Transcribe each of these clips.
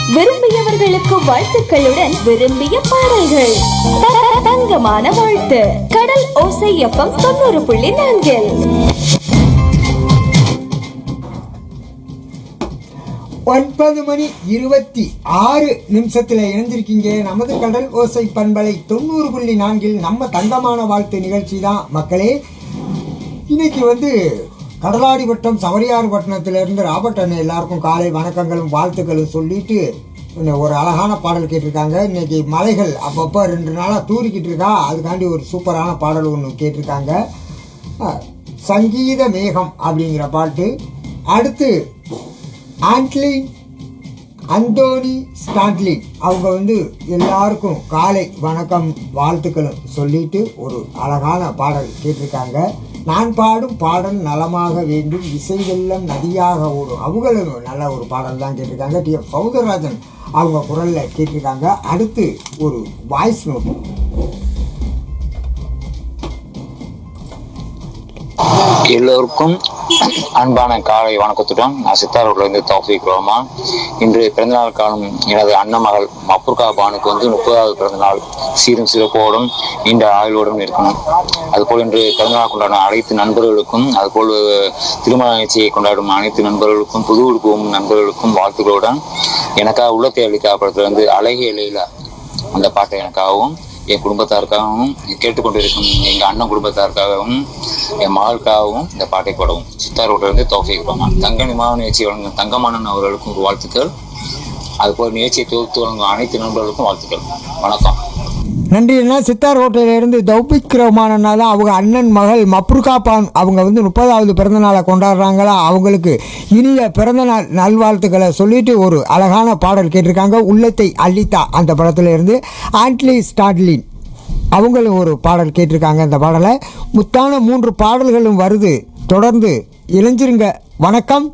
விரும்பியவர்களுக்கு வாழ்த்துக்களுடன் விரும்பிய பாடல்கள் த- தங்கமான வாழ்த்து கடல் ஓசை எஃப்எம் தொண்ணூறு புள்ளி நான்கில் ஒன்பது மணி இருபத்தி ஆறு நிமிஷத்துல இணைஞ்சிருக்கீங்க நமது கடல் ஓசை பண்பலை தொண்ணூறு புள்ளி நான்கில் நம்ம தங்கமான வாழ்த்து நிகழ்ச்சி தான் மக்களே இன்னைக்கு வந்து கடலாடி வட்டம் சவரியார் பட்டணத்திலிருந்து ராபர்ட் அண்ணன் எல்லாருக்கும் காலை வணக்கங்களும் வாழ்த்துக்களும் சொல்லிட்டு இன்னும் ஒரு அழகான பாடல் கேட்டிருக்காங்க இன்னைக்கு மலைகள் அப்பப்போ ரெண்டு நாளாக தூரிக்கிட்டு இருக்கா அதுக்காண்டி ஒரு சூப்பரான பாடல் ஒன்று கேட்டிருக்காங்க அஹ், சங்கீத மேகம் அப்படிங்கிற பாட்டு அடுத்து ஆண்ட்லி அந்தோனி ஸ்டான்ட்லின் அவங்க வந்து எல்லாருக்கும் காலை வணக்கம் வாழ்த்துக்களும் சொல்லிட்டு ஒரு அழகான பாடல் கேட்டிருக்காங்க நான் பாடும் பாடல் நலமாக வேண்டும் இசை வெள்ளம் நதியாக ஓடும் அவங்களும் நல்ல ஒரு பாடல் தான் கேட்டிருக்காங்க டி எஃப் சௌந்தரராஜன் அவங்க குரலில் கேட்டிருக்காங்க அடுத்து ஒரு வாய்ஸ் நோட் எல்லோருக்கும் அன்பான காலை வணக்கத்துடன் நான் சித்தாரூர்லேருந்து தௌஃபிக் ரோமா இன்று பிறந்தநாள் காணும் எனது அண்ணன் மகள் மப்ருகா பானுக்கு வந்து முப்பதாவது பிறந்தநாள் சீரும் சிறப்போடும் நீண்ட ஆயுளோடும் இருக்கும் அதுபோல் இன்று பிறந்தநாள் கொண்டாடும் அனைத்து நண்பர்களுக்கும் அதுபோல் திருமண நிகழ்ச்சியை கொண்டாடும் அனைத்து நண்பர்களுக்கும் புது உடுப்பும் நண்பர்களுக்கும் வாழ்த்துக்களுடன் எனக்காக உள்ளத்தை அளிக்கா படத்துல வந்து அழகிய இலையில அந்த பாட்டை எனக்காகவும் என் குடும்பத்தாருக்காகவும் கேட்டுக்கொண்டிருக்கும் எங்க அண்ணன் குடும்பத்தாருக்காகவும் என் மகளுக்காகவும் இந்த பாட்டை போடவும் சித்தாரோட்டிலிருந்து இருந்து தோஃபிக் ரஹ்மான் தங்க நிமாவ நிகழ்ச்சி வழங்கும் தங்கமானன் அவர்களுக்கும் ஒரு வாழ்த்துக்கள் அதுபோல் நிகழ்ச்சியை தொகுத்து வழங்கும் அனைத்து நண்பர்களுக்கும் வாழ்த்துக்கள் வணக்கம் நன்றினா சித்தார் ஹோட்டலிலிருந்து தௌபிக் ரஹ்மானனா தான் அவங்க அண்ணன் மகள் மப்ருகா பான் அவங்க வந்து முப்பதாவது பிறந்த நாளை கொண்டாடுறாங்களா அவங்களுக்கு இனிய பிறந்தநாள் நல்வாழ்த்துக்களை சொல்லிட்டு ஒரு அழகான பாடல் கேட்டிருக்காங்க உள்ளத்தை அள்ளித்தா அந்த படத்துல இருந்து ஆண்ட்லி ஸ்டாட்லின் அவங்களும் ஒரு பாடல் கேட்டிருக்காங்க அந்த பாடலை முத்தான மூன்று பாடல்களும் வருது தொடர்ந்து இளைஞ்சிருங்க வணக்கம்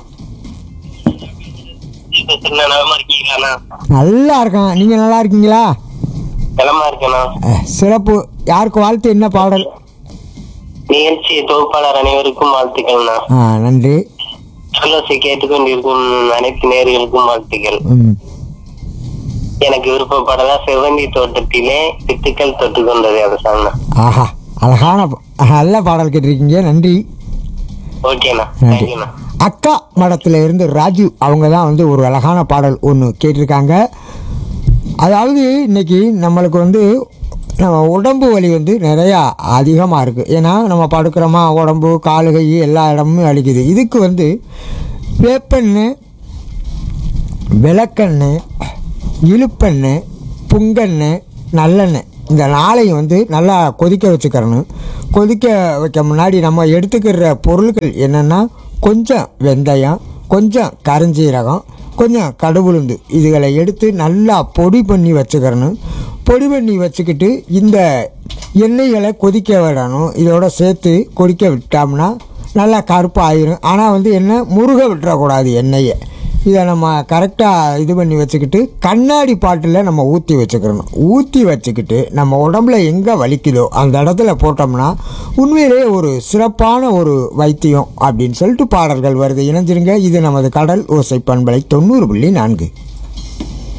பேசுறேன் நலமா இருக்கீங்களாண்ணா நல்லா இருக்கான் நீங்கள் நல்லா இருக்கீங்களா நலமா இருக்கேண்ணா அஹ், சிறப்பு யாருக்கு வாழ்த்து என்ன பாடல் நிகழ்ச்சி தொகுப்பாளர் அனைவருக்கும் வாழ்த்துக்கள்ண்ணா ஆ நன்றி சொல்லோசை கேட்டுக்கொண்டிருக்கும் அனைத்து நேர்களுக்கும் வாழ்த்துக்கள் ம் எனக்கு விருப்பப்படலா செவ்வந்தி தோட்டத்திலே சித்துக்கள் தொட்டு கொண்டது அது சாங்கண்ணா ஆஹா அழகான ப- நல்ல பாடல் கேட்டிருக்கீங்க நன்றி ஓகேண்ணா நன்றி தேங்க்யூண்ணா அக்கா மடத்தில் இருந்து ராஜு அவங்க தான் வந்து ஒரு அழகான பாடல் ஒன்று கேட்டிருக்காங்க அதாவது இன்னைக்கு நம்மளுக்கு வந்து நம்ம உடம்பு வலி வந்து நிறையா அதிகமாக இருக்குது ஏன்னா நம்ம படுக்கிறோமா உடம்பு காலு கை எல்லா இடமும் வலிக்குது இதுக்கு வந்து வேப்பெண்ணெய் விளக்கெண்ணெய் இழுப்பெண்ணெய் புங்கெண்ணெய் நல்லெண்ணெய் இந்த நாளையும் வந்து நல்லா கொதிக்க வச்சுக்கிறணும் கொதிக்க வைக்க முன்னாடி நம்ம எடுத்துக்கிற பொருட்கள் என்னென்னா கொஞ்சம் வெந்தயம் கொஞ்சம் கருஞ்சீரகம் கொஞ்சம் கடுகுளுந்து இதுகளை எடுத்து நல்லா பொடி பண்ணி வச்சுக்கிறணும் பொடி பண்ணி வச்சுக்கிட்டு இந்த எண்ணெய்களை கொதிக்க விடணும் இதோட சேர்த்து கொதிக்க விட்டோம்னா நல்லா கருப்பாக ஆயிரும் ஆனால் வந்து என்ன முருக விட்டுறக்கூடாது எண்ணெயை இதை நம்ம கரெக்டாக இது பண்ணி வச்சுக்கிட்டு கண்ணாடி பாட்டில் நம்ம ஊற்றி வச்சுக்கிறணும் ஊற்றி வச்சுக்கிட்டு நம்ம உடம்புல எங்கே வலிக்குதோ அந்த இடத்துல போட்டோம்னா உண்மையிலேயே ஒரு சிறப்பான ஒரு வைத்தியம் அப்படின்னு சொல்லிட்டு பாடல்கள் வருது இணைஞ்சிருங்க இது நமது கடல் ஓசை பண்பலை தொண்ணூறு புள்ளி நான்கு